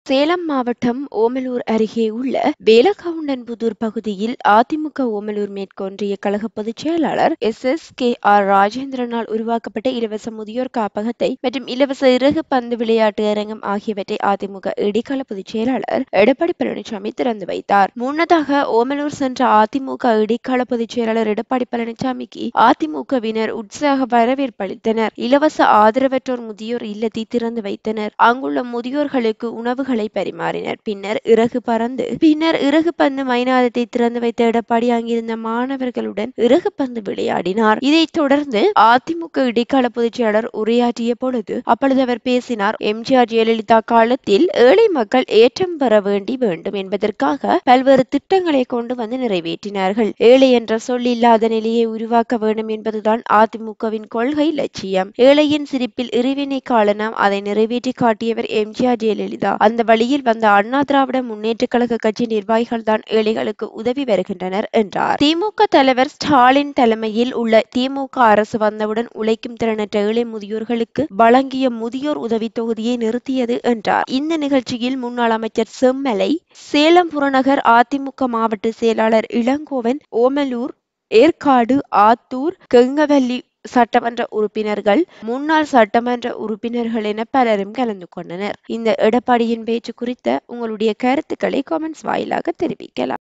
சேலம் மாவட்டம் ஓமலூர் அருகே உள்ள வேலகவுண்டன்புதூர் பகுதியில் அதிமுக ஓமலூர் மேற்கொன்றிய கழக பொதுச் செயலாளர் எஸ் எஸ் கே ஆர் ராஜேந்திரனால் உருவாக்கப்பட்ட இலவச முதியோர் காப்பகத்தை மற்றும் இலவச இறகு பந்து விளையாட்டு அரங்கம் ஆகியவற்றை அதிமுக இடைக்கால பொதுச் செயலாளர் எடப்பாடி பழனிசாமி திறந்து வைத்தார் முன்னதாக ஓமலூர் சென்ற அதிமுக இடைக்கால பொதுச் செயலாளர் எடப்பாடி பழனிசாமிக்கு அதிமுகவினர் உற்சாக வரவேற்பு அளித்தனர் இலவச ஆதரவற்றோர் முதியோர் இல்லத்தை திறந்து வைத்தனர் அங்குள்ள முதியோர்களுக்கு உணவுகளை பரிமாறினர் பின்னர் இறகு பறந்து பின்னர் இறகு பந்து மைதானத்தை திறந்து வைத்த எடப்பாடி அங்கிருந்த மாணவர்களுடன் இறகு பந்து விளையாடினார் இதைத் தொடர்ந்து அதிமுக இடைக்கால பொதுச் செயலாளர் உரையாற்றிய பொழுது அப்பொழுது அவர் பேசினார் எம்ஜிஆர் ஜெயலலிதா காலத்தில் ஏழை மக்கள் ஏற்றம் பெற வேண்டி வேண்டும் என்பதற்காக பல்வேறு திட்டங்களை கொண்டு வந்து நிறைவேற்றினார்கள் ஏழை என்ற சொல் இல்லாத நிலையை உருவாக்க வேண்டும் என்பதுதான் அதிமுகவின் கொள்கை லட்சியம் ஏழையின் சிரிப்பில் இறைவனை காணலாம் அதை நிறைவேற்றி காட்டியவர் எம்ஜிஆர் ஜெயலலிதா அந்த வழியில் வந்த அண்ணா திராவிட முன்னேற்ற கழக கட்சி நிர்வாகிகள் தான் ஏழைகளுக்கு உதவி வருகின்றனர் என்றார் திமுக தலைவர் ஸ்டாலின் தலைமையில் உள்ள திமுக அரசு வந்தவுடன் உழைக்கும் திறனற்ற ஏழை முதியோர்களுக்கு வழங்கிய முதியோர் உதவி தொகுதியை நிறுத்தியது என்றார் இந்த நிகழ்ச்சியில் முன்னாள் அமைச்சர் செம்மலை சேலம் புறநகர் அதிமுக மாவட்ட செயலாளர் இளங்கோவன் ஓமலூர் ஏற்காடு ஆத்தூர் கெங்கவல்லி சட்டமன்ற உறுப்பினர்கள் முன்னாள் சட்டமன்ற உறுப்பினர்கள் என பலரும் கலந்து கொண்டனர் இந்த எடப்பாடியின் பேச்சு குறித்த உங்களுடைய கருத்துக்களை காமெண்ட்ஸ் வாயிலாக தெரிவிக்கலாம்